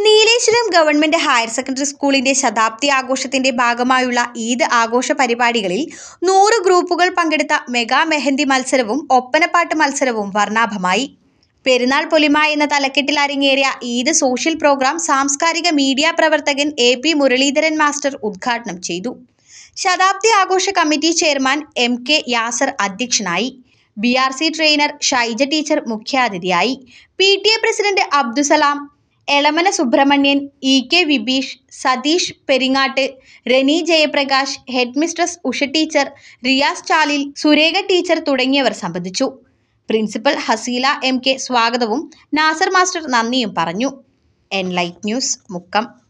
Nileshwaram government higher secondary സ്കൂളിന്റെ ശതാബ്ദി ആഘോഷത്തിന്റെ ഭാഗമായുള്ള ഈദ് ആഘോഷ പരിപാടികളിൽ നൂറ് ഗ്രൂപ്പുകൾ പങ്കെടുത്ത മെഗാ മെഹന്തി മത്സരവും ഒപ്പനപ്പാട്ട് മത്സരവും വർണ്ണാഭമായി പെരുന്നാൾ പൊലിമ എന്ന തലക്കെട്ടിൽ അരങ്ങേറിയ ഈദ് സോഷ്യൽ പ്രോഗ്രാം സാംസ്കാരിക മീഡിയ പ്രവർത്തകൻ എ പി മുരളീധരൻ മാസ്റ്റർ ഉദ്ഘാടനം ചെയ്തു ശതാബ്ദി ആഘോഷ committee chairman M K Yasar അധ്യക്ഷനായി B R C trainer Shaija teacher മുഖ്യാതിഥിയായി P T A president Abdussalam Elamana Subrahmanyan E K Vibeesh Satheesh Peringat Reni Jayaprakash head mistress Usha teacher Riyas Chalil Surekha teacher തുടങ്ങിയവർ സംബന്ധിച്ചു പ്രിൻസിപ്പൽ ഹസീല എം കെ സ്വാഗതവും നാസർ മാസ്റ്റർ നന്ദിയും പറഞ്ഞു എൻലൈറ്റ് ന്യൂസ് മുക്കം